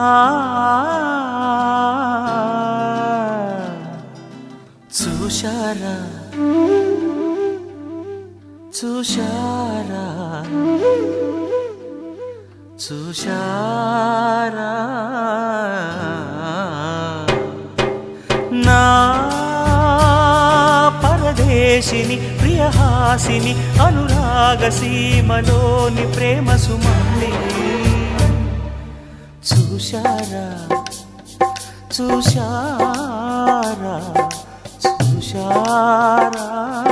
ఆ చూశారా చూశారా చూశారా నా పరదేశిని ప్రియహాసిని అనురాగ సీమలోని ప్రేమ సుమల్లి చూశారా చూశారా చూశారా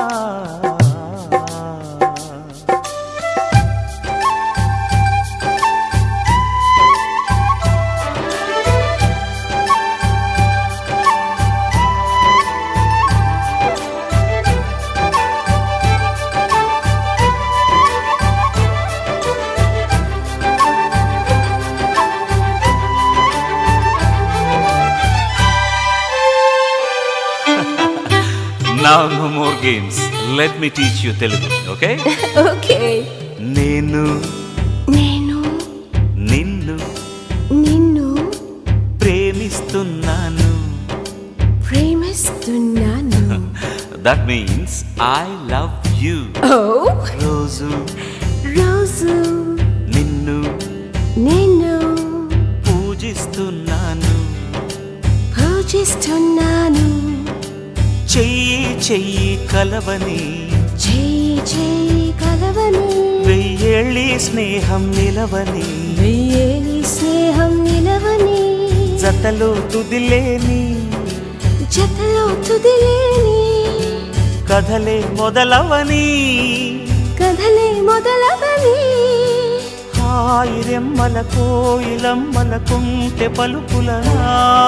Now no more games. Let me teach you Telugu, okay? Okay నేను నేను నిన్ను నిన్ను ప్రేమిస్తున్నాను ప్రేమిస్తున్నాను that means I love you ఓ రోజు రోజు నిన్ను నేను పూజిస్తున్నాను పూజిస్తున్నాను చెయ్యి చెయ్యి కలవని చేయి చేయి కలవని వెయ్యేళ్ళి స్నేహం నిలవని వెయ్యేలి స్నేహం నిలవని జతలో తుదిలేని జతలో తుదిలేని కథలే మొదలవని కథలే మొదలవని హాయి రెమ్మల కోయిలమ్మల కుంటె పలుకులనా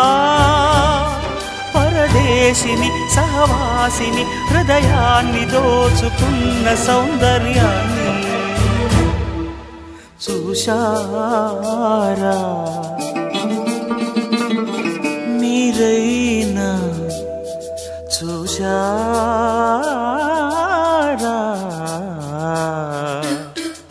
పరదేశిని సహవాసిని హృదయాన్ని దోచుకున్న సౌందర్యాన్ని చూశారా మీరైనా చూశారా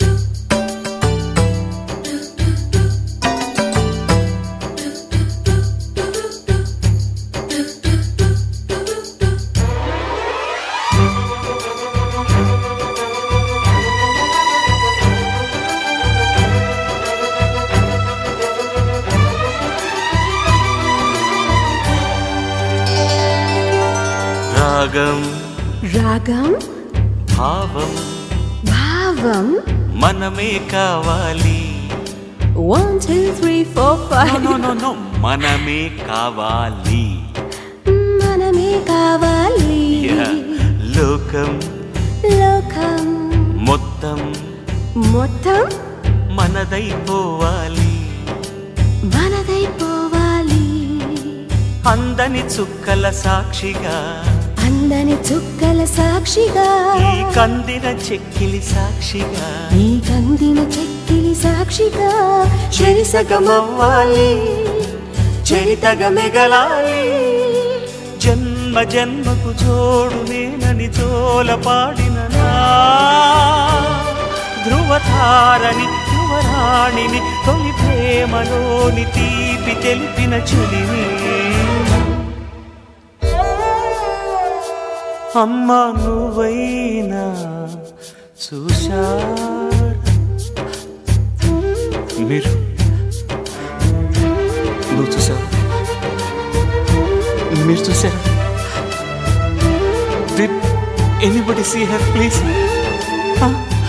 రాగం రాగం భావం భావం మనమే కావాలి one two three four five no no no మనమే కావాలి మనమే కావాలి Yeah. లోకం లోకం మొత్తం మొత్తం మనదైపోవాలి మనదైపోవాలి అందని చుక్కల సాక్షిగా అందని చుక్కల సాక్షిగా ఈ కందిన చెక్కిలి సాక్షిగా ఈ కందిన చెక్కిలి సాక్షిగా చెరిసగమవ్వాలి చరితగ మెగలాలి జన్మ జన్మకు జోడు నేనని జోల పాడిన నా ధ్రువతారని యువరాణిని తొలి ప్రేమలోని తీపి తెలిపిన చెలిని అమ్మ నువ్వైనా చూశా మీరు నువ్వు చూసావు మీరు చూసారా did anybody see her please